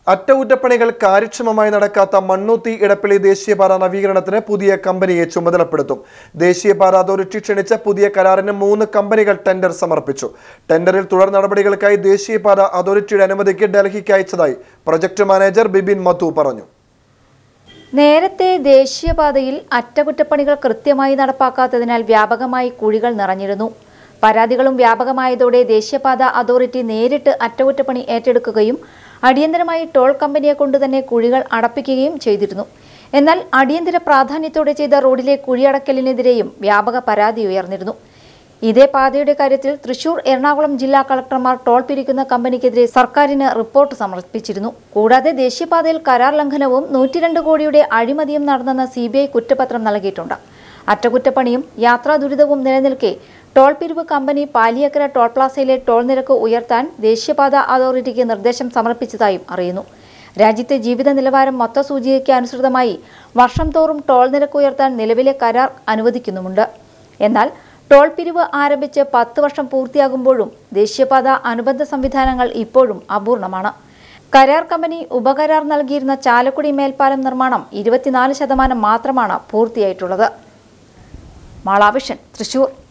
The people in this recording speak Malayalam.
അറ്റകുറ്റപ്പണികൾ കാര്യക്ഷമമായി നടക്കാത്ത മണ്ണൂത്തി ഇടപ്പള്ളി ദേശീയപാത നവീകരണത്തിന് പുതിയ കമ്പനിയെ ചുമതലപ്പെടുത്തും ദേശീയപാത അതോറിറ്റി ക്ഷണിച്ച പുതിയ കരാറിന് മൂന്ന് കമ്പനികൾ ടെൻഡർ സമർപ്പിച്ചു ടെൻഡറിൽ തുടർ നടപടികൾക്കായി ദേശീയപാത അതോറിറ്റിയുടെ അനുമതിക്ക് ഡൽഹിക്ക് അയച്ചതായി പ്രൊജക്ട് മാനേജർ ബിബിൻ മധു പറഞ്ഞു നേരത്തെ ദേശീയപാതയിൽ അറ്റകുറ്റപ്പണികൾ കൃത്യമായി നടപ്പാക്കാത്തതിനാൽ വ്യാപകമായി കുഴികൾ നിറഞ്ഞിരുന്നു പരാതികളും വ്യാപകമായതോടെ ദേശീയപാത അതോറിറ്റി നേരിട്ട് അറ്റകുറ്റപ്പണി ഏറ്റെടുക്കുകയും അടിയന്തരമായി ടോൾ കമ്പനിയെ കൊണ്ടുതന്നെ കുഴികൾ അടപ്പിക്കുകയും ചെയ്തിരുന്നു എന്നാൽ അടിയന്തര പ്രാധാന്യത്തോടെ ചെയ്ത റോഡിലെ കുഴിയടക്കലിനെതിരെയും വ്യാപക പരാതി ഉയർന്നിരുന്നു ഇതേ പാതയുടെ കാര്യത്തിൽ തൃശൂർ എറണാകുളം ജില്ലാ കളക്ടർമാർ ടോൾ പിരിക്കുന്ന കമ്പനിക്കെതിരെ സർക്കാരിന് റിപ്പോർട്ട് സമർപ്പിച്ചിരുന്നു കൂടാതെ ദേശീയപാതയിൽ കരാർ ലംഘനവും നൂറ്റിരണ്ട് കോടിയുടെ അഴിമതിയും നടന്നെന്ന സി ബി ഐ കുറ്റപത്രം നൽകിയിട്ടുണ്ട് അറ്റകുറ്റപ്പണിയും യാത്രാ ദുരിതവും നിലനിൽക്കെ ടോൾ പിരിവ് കമ്പനി പാലിയക്കര ടോൾ പ്ലാസയിലെ ടോൾ നിരക്ക് ഉയർത്താൻ ദേശീയപാത അതോറിറ്റിക്ക് നിർദ്ദേശം സമർപ്പിച്ചതായും അറിയുന്നു രാജ്യത്തെ ജീവിത നിലവാരം മൊത്ത സൂചികയ്ക്ക് അനുസൃതമായി വർഷം തോറും ടോൾ നിരക്ക് ഉയർത്താൻ നിലവിലെ കരാർ അനുവദിക്കുന്നുമുണ്ട് എന്നാൽ ടോൾ പിരിവ് ആരംഭിച്ച് പത്ത് വർഷം പൂർത്തിയാകുമ്പോഴും ദേശീയപാത അനുബന്ധ സംവിധാനങ്ങൾ ഇപ്പോഴും അപൂർണമാണ് കരാർ കമ്പനി ഉപകരാർ നൽകിയിരുന്ന ചാലക്കുടി മേൽപ്പാലം നിർമ്മാണം ഇരുപത്തിനാല് ശതമാനം മാത്രമാണ് പൂർത്തിയായിട്ടുള്ളത് മാളാവിഷൻ തൃശൂർ